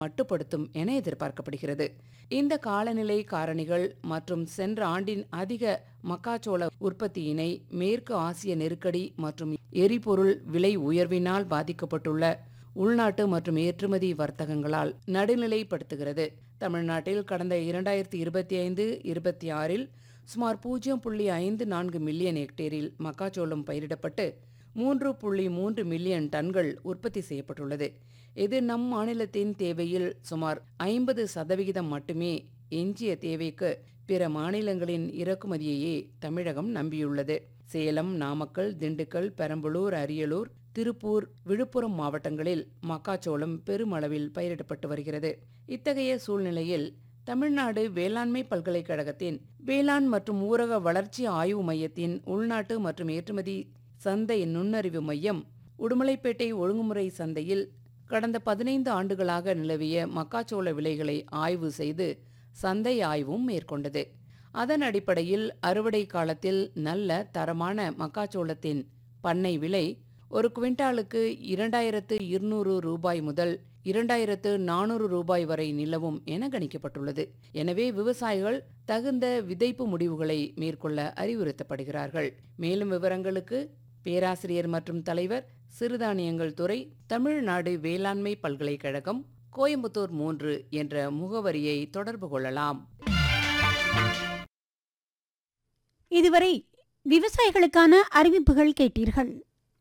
மட்டுப்படுத்தும் என எதிர்பார்க்கப்படுகிறது இந்த காலநிலை காரணிகள் மற்றும் சென்ற ஆண்டின் அதிக மக்காச்சோள உற்பத்தியினை மேற்கு ஆசிய நெருக்கடி மற்றும் எரிபொருள் விலை உயர்வினால் பாதிக்கப்பட்டுள்ள உள்நாட்டு மற்றும் ஏற்றுமதி வர்த்தகங்களால் நடுநிலைப்படுத்துகிறது தமிழ்நாட்டில் கடந்த இரண்டாயிரத்தி இருபத்தி ஐந்து இருபத்தி ஆறில் சுமார் பூஜ்ஜியம் புள்ளி ஐந்து நான்கு மில்லியன் ஹெக்டேரில் மக்காச்சோளம் பயிரிடப்பட்டு மூன்று புள்ளி மூன்று மில்லியன் டன்கள் உற்பத்தி செய்யப்பட்டுள்ளது இது நம் மாநிலத்தின் தேவையில் சுமார் ஐம்பது சதவிகிதம் மட்டுமே எஞ்சிய தேவைக்கு பிற மாநிலங்களின் இறக்குமதியையே தமிழகம் நம்பியுள்ளது சேலம் நாமக்கல் திண்டுக்கல் பெரம்பலூர் அரியலூர் திருப்பூர் விழுப்புரம் மாவட்டங்களில் மக்காச்சோளம் பெருமளவில் பயிரிடப்பட்டு வருகிறது இத்தகைய சூழ்நிலையில் தமிழ்நாடு வேளாண்மை பல்கலைக்கழகத்தின் வேளாண் மற்றும் ஊரக வளர்ச்சி ஆய்வு மையத்தின் உள்நாட்டு மற்றும் ஏற்றுமதி சந்தை நுண்ணறிவு மையம் உடுமலைப்பேட்டை ஒழுங்குமுறை சந்தையில் கடந்த பதினைந்து ஆண்டுகளாக நிலவிய மக்காச்சோள விலைகளை ஆய்வு செய்து சந்தை ஆய்வும் மேற்கொண்டது அதன் அடிப்படையில் அறுவடை காலத்தில் நல்ல தரமான மக்காச்சோளத்தின் பண்ணை விலை ஒரு குவிண்டாலுக்கு இரண்டாயிரத்து இருநூறு ரூபாய் முதல் இரண்டாயிரத்து நானூறு ரூபாய் வரை நிலவும் என கணிக்கப்பட்டுள்ளது எனவே விவசாயிகள் தகுந்த விதைப்பு முடிவுகளை மேற்கொள்ள அறிவுறுத்தப்படுகிறார்கள் மேலும் விவரங்களுக்கு பேராசிரியர் மற்றும் தலைவர் சிறுதானியங்கள் துறை தமிழ்நாடு வேளாண்மை பல்கலைக்கழகம் கோயம்புத்தூர் மூன்று என்ற முகவரியை தொடர்பு கொள்ளலாம் இதுவரை விவசாயிகளுக்கான அறிவிப்புகள் கேட்டீர்கள்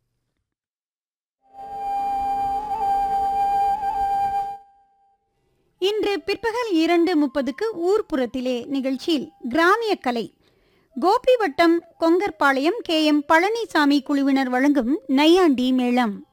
இன்று பிற்பகல் இரண்டு முப்பதுக்கு ஊர்ப்புறத்திலே நிகழ்ச்சியில் கிராமிய கலை கோபிவட்டம் கொங்கர்பாளையம் கே எம் பழனிசாமி குழுவினர் வழங்கும் நையாண்டி மேளம்